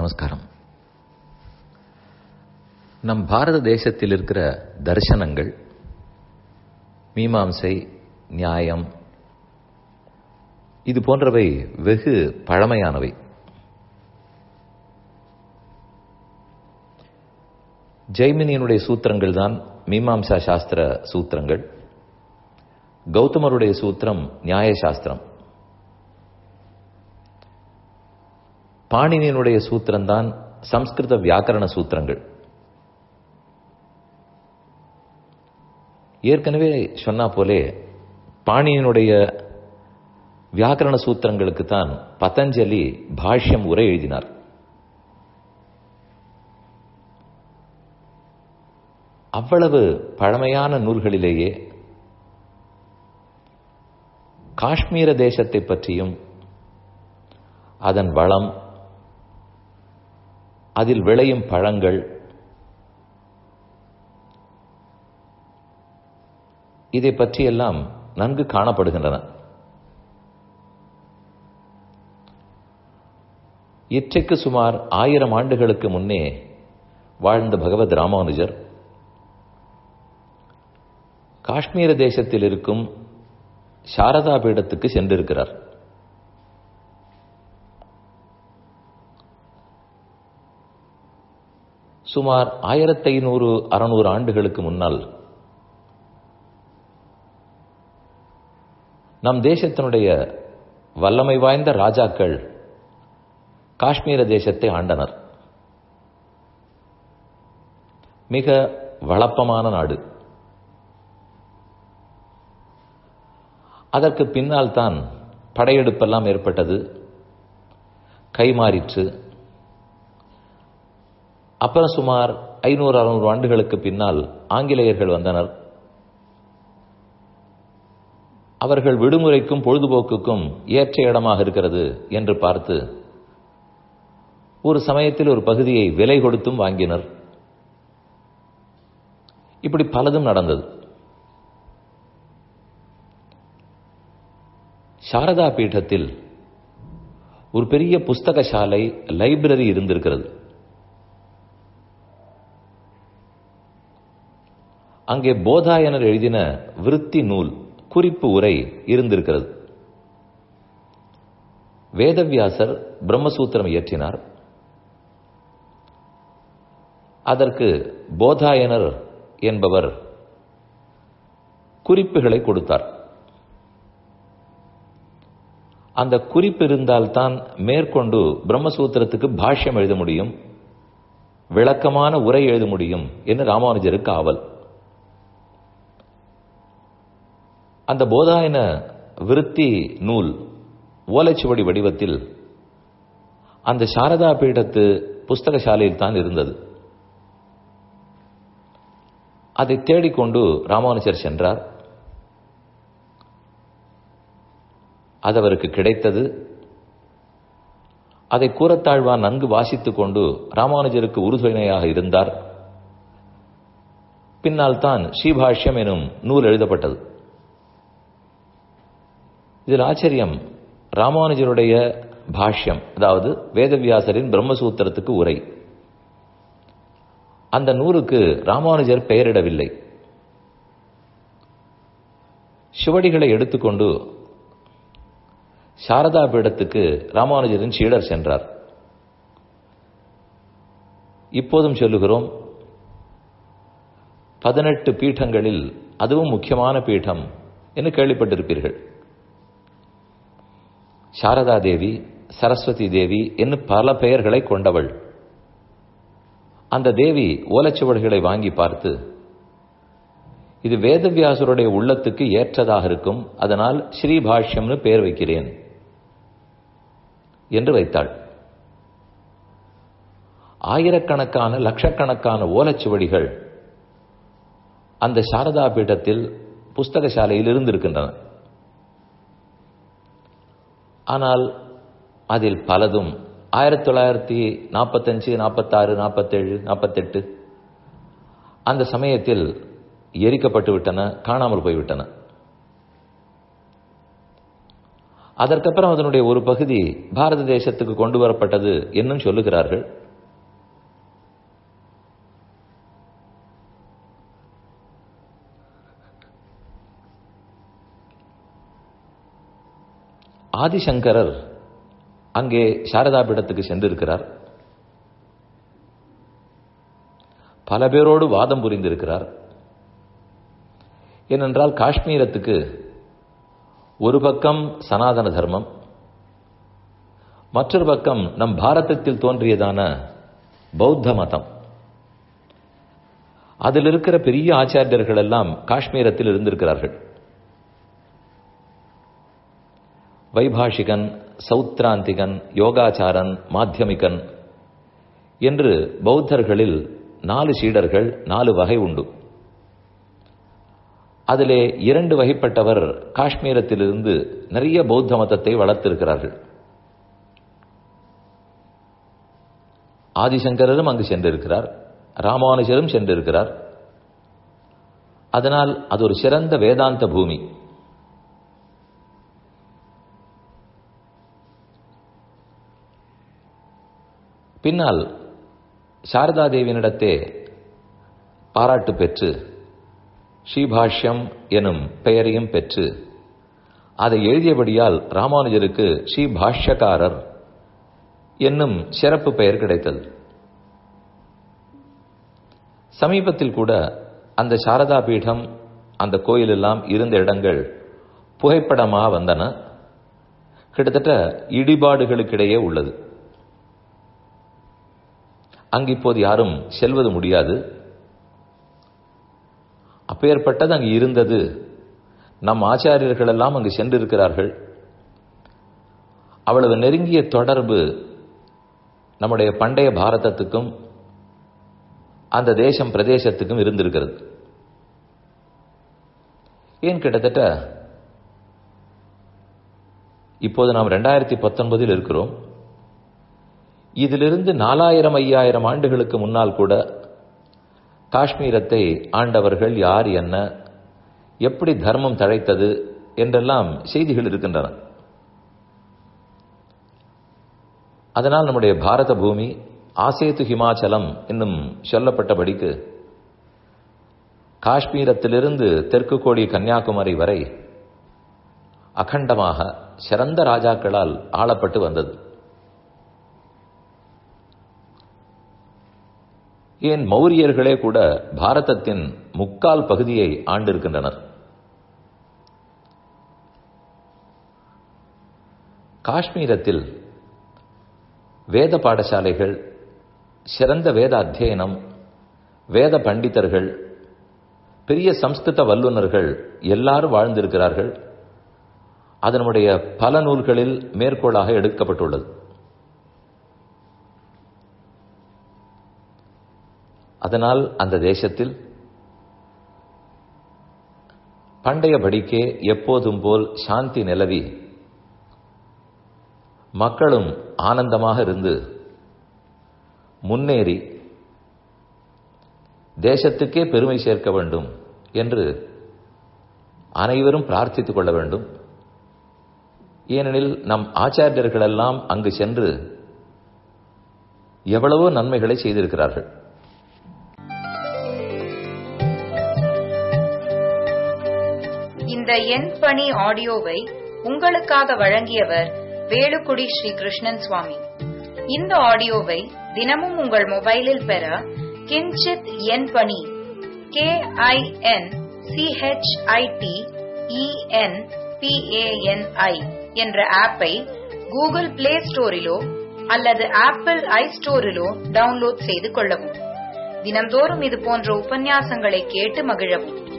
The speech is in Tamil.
நமஸ்காரம் நம் பாரத தேசத்தில் இருக்கிற தர்சனங்கள் மீமாம்சை நியாயம் இது போன்றவை வெகு பழமையானவை ஜெய்மினியனுடைய சூத்திரங்கள் தான் மீமாம்சா சாஸ்திர சூத்திரங்கள் கௌதமருடைய சூத்திரம் நியாய சாஸ்திரம் பாணினியனுடைய சூத்திரம்தான் சம்ஸ்கிருத வியாக்கரண சூத்திரங்கள் ஏற்கனவே சொன்னா போலே பாணியனுடைய வியாக்கரண சூத்திரங்களுக்கு தான் பதஞ்சலி பாஷ்யம் உரை எழுதினார் அவ்வளவு பழமையான நூல்களிலேயே காஷ்மீர தேசத்தை பற்றியும் அதன் வளம் அதில் விளையும் பழங்கள் இதை பற்றியெல்லாம் நன்கு காணப்படுகின்றன இற்றைக்கு சுமார் ஆயிரம் ஆண்டுகளுக்கு முன்னே வாழ்ந்த பகவத் ராமானுஜர் காஷ்மீர தேசத்தில் இருக்கும் சாரதா பீடத்துக்கு சென்றிருக்கிறார் சுமார் ஆயிரத்தி ஐநூறு அறுநூறு ஆண்டுகளுக்கு முன்னால் நம் தேசத்தினுடைய வல்லமை வாய்ந்த ராஜாக்கள் காஷ்மீர தேசத்தை ஆண்டனர் மிக வளப்பமான நாடு அதற்கு பின்னால் தான் படையெடுப்பெல்லாம் ஏற்பட்டது கைமாறிற்று அப்புறம் சுமார் ஐநூறு அறுநூறு ஆண்டுகளுக்கு பின்னால் ஆங்கிலேயர்கள் வந்தனர் அவர்கள் விடுமுறைக்கும் பொழுதுபோக்குக்கும் ஏற்ற இடமாக இருக்கிறது என்று பார்த்து ஒரு சமயத்தில் ஒரு பகுதியை விலை கொடுத்தும் வாங்கினர் இப்படி பலதும் நடந்தது சாரதா பீഠத்தில் ஒரு பெரிய புஸ்தக சாலை லைப்ரரி இருந்திருக்கிறது அங்கே போதாயனர் எழுதின விருத்தி நூல் குறிப்பு உரை இருந்திருக்கிறது வேதவியாசர் பிரம்மசூத்திரம் இயற்றினார் அதற்கு போதாயனர் என்பவர் குறிப்புகளை கொடுத்தார் அந்த குறிப்பு இருந்தால்தான் மேற்கொண்டு பிரம்மசூத்திரத்துக்கு பாஷ்யம் எழுத முடியும் விளக்கமான உரை எழுத முடியும் என்று ராமானுஜருக்கு ஆவல் அந்த போதாயன விருத்தி நூல் ஓலைச்சுவடி வடிவத்தில் அந்த சாரதா பீடத்து புஸ்தக சாலையில் தான் இருந்தது அதை தேடிக்கொண்டு ராமானுஜர் சென்றார் அது அவருக்கு கிடைத்தது அதை கூறத்தாழ்வான் நன்கு வாசித்துக் கொண்டு ராமானுஜருக்கு உறுதுணையாக இருந்தார் பின்னால் தான் ஸ்ரீபாஷ்யம் எனும் நூல் எழுதப்பட்டது இதில் ஆச்சரியம் ராமானுஜருடைய பாஷ்யம் அதாவது வேதவியாசரின் பிரம்மசூத்திரத்துக்கு உரை அந்த நூலுக்கு ராமானுஜர் பெயரிடவில்லை சிவடிகளை எடுத்துக்கொண்டு சாரதா பீடத்துக்கு ராமானுஜரின் சீடர் சென்றார் இப்போதும் சொல்லுகிறோம் பதினெட்டு பீட்டங்களில் அதுவும் முக்கியமான பீடம் என்று கேள்விப்பட்டிருப்பீர்கள் சாரதா தேவி சரஸ்வதி தேவி என்று பல பெயர்களை கொண்டவள் அந்த தேவி ஓலைச்சுவடுகளை வாங்கி பார்த்து இது வேதவியாசருடைய உள்ளத்துக்கு ஏற்றதாக இருக்கும் அதனால் ஸ்ரீபாஷ்யம்னு பெயர் வைக்கிறேன் என்று வைத்தாள் ஆயிரக்கணக்கான லட்சக்கணக்கான ஓலைச்சுவடிகள் அந்த சாரதா பீடத்தில் புஸ்தக சாலையில் இருந்திருக்கின்றன ஆனால் அதில் பலதும் ஆயிரத்தி தொள்ளாயிரத்தி நாற்பத்தஞ்சு நாற்பத்தாறு நாற்பத்தேழு நாற்பத்தெட்டு அந்த சமயத்தில் எரிக்கப்பட்டு விட்டன காணாமல் போய்விட்டன அதற்கப்புறம் அதனுடைய ஒரு பகுதி பாரத தேசத்துக்கு கொண்டு வரப்பட்டது என்னும் சொல்லுகிறார்கள் ஆதிசங்கரர் அங்கே சாரதா பீடத்துக்கு சென்றிருக்கிறார் பல பேரோடு வாதம் புரிந்திருக்கிறார் ஏனென்றால் காஷ்மீரத்துக்கு ஒரு பக்கம் சனாதன தர்மம் மற்றொரு பக்கம் நம் பாரதத்தில் தோன்றியதான பௌத்த மதம் அதில் இருக்கிற பெரிய ஆச்சாரியர்கள் எல்லாம் காஷ்மீரத்தில் இருந்திருக்கிறார்கள் வைபாஷிகன் சௌத்ராந்திகன் யோகாச்சாரன் மாத்தியமிகன் என்று பௌத்தர்களில் நாலு சீடர்கள் நாலு வகை உண்டு அதிலே இரண்டு வகைப்பட்டவர் காஷ்மீரத்திலிருந்து நிறைய பௌத்த மதத்தை வளர்த்திருக்கிறார்கள் ஆதிசங்கரரும் அங்கு சென்றிருக்கிறார் ராமானுஜரும் சென்றிருக்கிறார் அதனால் அது ஒரு சிறந்த வேதாந்த பூமி பின்னால் சாரதாதேவியினிடத்தே பாராட்டு பெற்று ஸ்ரீபாஷ்யம் எனும் பெயரையும் பெற்று அதை எழுதியபடியால் ராமானுஜருக்கு ஸ்ரீ பாஷ்யக்காரர் என்னும் சிறப்பு பெயர் கிடைத்தது சமீபத்தில் கூட அந்த சாரதா பீடம் அந்த கோயிலெல்லாம் இருந்த இடங்கள் புகைப்படமா வந்தன கிட்டத்தட்ட இடிபாடுகளுக்கிடையே உள்ளது அங்கு இப்போது யாரும் செல்வது முடியாது அப்பேற்பட்டது அங்கு இருந்தது நம் ஆச்சாரியர்கள் எல்லாம் அங்கு சென்றிருக்கிறார்கள் அவ்வளவு நெருங்கிய தொடர்பு நம்முடைய பண்டைய பாரதத்துக்கும் அந்த தேசம் பிரதேசத்துக்கும் இருந்திருக்கிறது ஏன் கிட்டத்தட்ட இப்போது நாம் ரெண்டாயிரத்தி பத்தொன்பதில் இருக்கிறோம் இதிலிருந்து நாலாயிரம் ஐயாயிரம் ஆண்டுகளுக்கு முன்னால் கூட காஷ்மீரத்தை ஆண்டவர்கள் யார் என்ன எப்படி தர்மம் தழைத்தது என்றெல்லாம் செய்திகள் இருக்கின்றன அதனால் நம்முடைய பாரத பூமி ஆசேத்து ஹிமாச்சலம் என்னும் சொல்லப்பட்டபடிக்கு காஷ்மீரத்திலிருந்து தெற்கு கோடி கன்னியாகுமரி வரை அகண்டமாக சிறந்த ராஜாக்களால் ஆளப்பட்டு வந்தது ஏன் மௌரியர்களே கூட பாரதத்தின் முக்கால் பகுதியை ஆண்டிருக்கின்றனர் காஷ்மீரத்தில் வேத பாடசாலைகள் சிறந்த வேத அத்தியனம் வேத பண்டிதர்கள் பெரிய சம்ஸ்கிருத வல்லுநர்கள் எல்லாரும் வாழ்ந்திருக்கிறார்கள் அதனுடைய பல நூல்களில் மேற்கோளாக எடுக்கப்பட்டுள்ளது அதனால் அந்த தேசத்தில் பண்டையபடிக்கே எப்போதும் போல் சாந்தி நிலவி மக்களும் ஆனந்தமாக இருந்து முன்னேறி தேசத்துக்கே பெருமை சேர்க்க வேண்டும் என்று அனைவரும் பிரார்த்தித்துக் கொள்ள வேண்டும் ஏனெனில் நம் ஆச்சாரியர்களெல்லாம் அங்கு சென்று எவ்வளவோ நன்மைகளை செய்திருக்கிறார்கள் இந்த எண் பணி ஆடியோவை உங்களுக்காக வழங்கியவர் வேலுக்குடி ஸ்ரீ கிருஷ்ணன் சுவாமி இந்த ஆடியோவை தினமும் உங்கள் மொபைலில் பெற கிஞ்சித் எண் பணி கே ஐ என் சிஹெச்ஐடி இஎன் பிஏஎன்ஐ என்ற ஆப்பை கூகுள் பிளே ஸ்டோரிலோ அல்லது ஆப்பிள் ஐ ஸ்டோரிலோ டவுன்லோட் செய்து கொள்ளவும் தினந்தோறும் இது போன்ற உபன்யாசங்களை கேட்டு மகிழவும்